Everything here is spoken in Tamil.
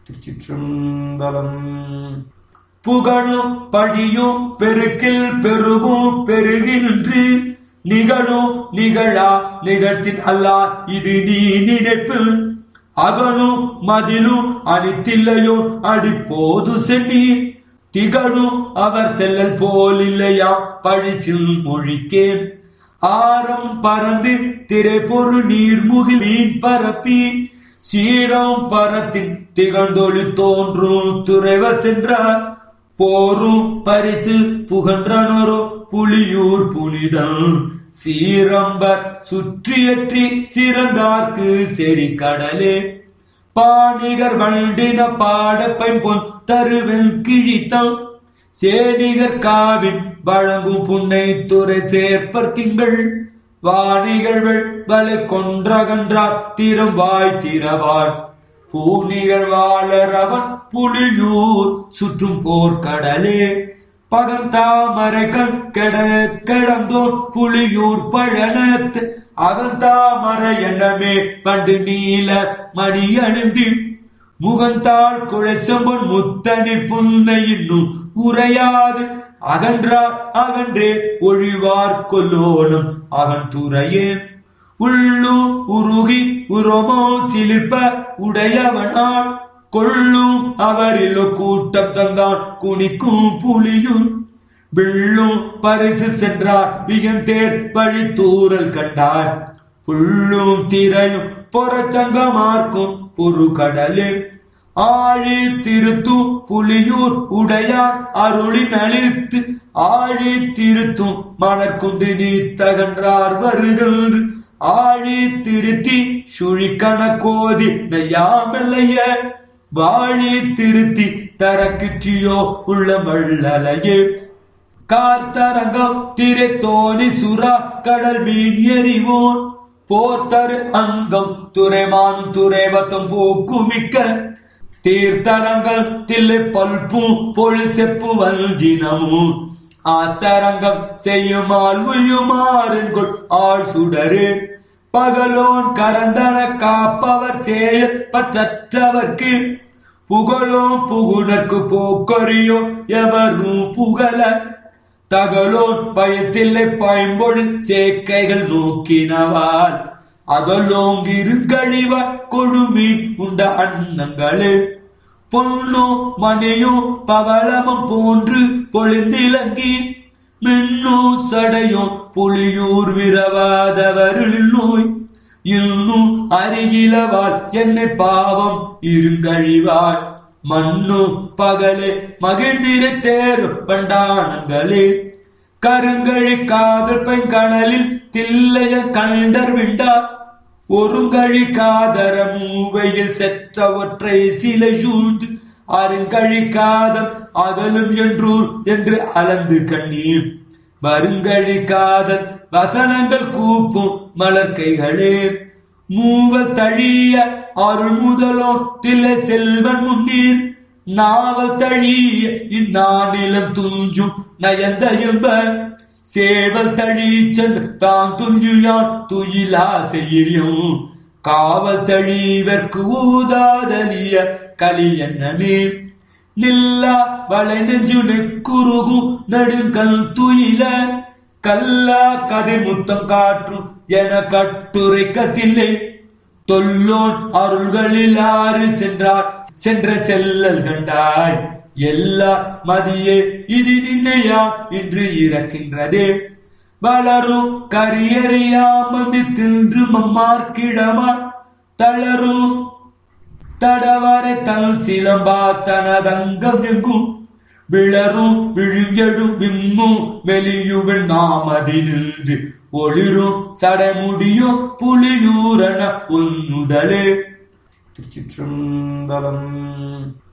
திருச்சிற்றம்பலம் புகழும் பழியும் பெருக்கில் பெருகும் பெருகின்று நிகழும் நிகழா நிகழ்த்தின் அல்லா இது நீ நினைப்பு அகலும் மதிலும் அணித்தில்லையோ அடிப்போது சென்னி திகழும் அவர் செல்லல் போல் இல்லையா பழிசில் மொழிக்கேன் ஆரம் பறந்து திரைப்பொரு நீர்முகில் மீன் பரப்பி சீரம் பரத்தின் திகழ்ந்தொளி தோன்றும் துறைவர் சென்றார் போரும் பரிசு புகன்றனரோ புலியூர் புனிதம் சீரம்பர் சுற்றியற்றி சிறந்தார்க்கு செறி கடலே பாணிகர் வண்டின பாடப்பைன் பொன் தருவெல் கிழித்தம் சேனிகர் காவின் வழங்கும் புன்னை துறை சேர்ப்பர் திங்கள் வாணிகழ்வள் வலை கொன்றகன்றார் திறவாய் திறவாய் பூனிகள் வாழறவன் புலியூர் சுற்றும் போர்க்கடலே பகந்தாமரைகள் கெட கிடந்தோர் புலியூர் பழனத்து அகந்தாமரை எண்ணமே பண்டு நீல மணி அணிந்து முகந்தாள் குழைச்சம்பன் முத்தனி புன்னை இன்னும் உரையாது அகன்றார் அகன்றே ஒழிவார் கொல்லோனும் அவன் துறையே உள்ளும் உருகி உரோமோ சிலிர்ப்ப உடையவனாள் கொள்ளும் அவரிலோ கூட்டம் தந்தான் குனிக்கும் புலியும் விள்ளும் பரிசு சென்றார் வியந்தேர் வழி தூரல் கண்டார் புள்ளும் திரையும் பொறச்சங்கமார்க்கும் பொறு கடலே ஆழி திருத்தும் புலியூர் உடையார் அருளின் அழித்து ஆழி திருத்தும் மணற்குண்டு நீ தகன்றார் வருகின்ற ஆழி திருத்தி சுழிக்கண கோதி நையாமல்லைய வாழி திருத்தி தரக்கிற்றியோ உள்ள மள்ளலையே கார்த்தரங்கம் திரை தோணி சுறா கடல் மீன் எறிவோன் போர்த்தரு அங்கம் துறைமானும் துறைவத்தம் போக்குமிக்க தீர்த்தரங்கள் தில்லை பல்பும் பொழில் செப்பு வல்ஜினமும் ஆத்தரங்கம் செய்யுமால் உயுமாறுங்கொள் ஆள் சுடரு பகலோன் கரந்தன காப்பவர் செயற் பற்றவர்க்கு புகழோம் புகுணர்க்கு போக்கறியோ எவரும் புகழ தகலோன் பயத்தில்லை பயம்பொழில் சேக்கைகள் நோக்கினவால் அகலோங்கிருங்கழிவ கொழுமி உண்ட அன்னங்களே பொன்னும் மணியும் பவளமும் போன்று பொழிந்திலங்கி மின்னும் சடையும் புலியூர் விரவாதவரில் நோய் இன்னும் அருகிலவாள் என்னை பாவம் இருங்கழிவாள் மண்ணு பகலே மகிழ்ந்திர தேரும் பண்டானங்களே கருங்கழி காதல் பெண் கணலில் தில்லைய கண்டர் விண்டா ஒருங்கழி காதர மூவையில் செற்ற ஒற்றை சிலை சூழ்ந்து அருங்கழி காதம் அகலும் என்றூர் என்று அளந்து கண்ணீர் வருங்கழி காதல் வசனங்கள் கூப்பும் மலர்கைகளே மூவல் தழிய அருள் முதலோ தில்லை செல்வன் முன்னீர் நாவல் தழிய இந்நானிலம் துஞ்சும் நயந்தயம்ப சேவல் தழி சென்று தான் துஞ்சுயான் துயிலா செய்யும் காவல் தழிவர்க்கு ஊதாதலிய களி என்னமே நில்லா வளை நெஞ்சு நெக்குருகும் நெடுங்கல் துயில கல்லா கதிர் முத்தம் காற்றும் என கட்டுரைக்கத்தில்லை தொல்லோன் அருள்களில் ஆறு சென்றார் சென்ற செல்லல் கண்டாய் எல்லா மதியே இது நின்னையா இன்று இறக்கின்றதே வளரும் கரியறியாமதி தின்று மம்மார்க்கிடமா தளரும் தடவரை தல் சிலம்பா தனதங்கம் எங்கும் விளரும் விழுங்கெடும் விம்மும் வெளியுவன் நாமதி நின்று ஒளிரும் சடைமுடியும் புலியூரண உன்னுதலே திருச்சிற்றம்பலம்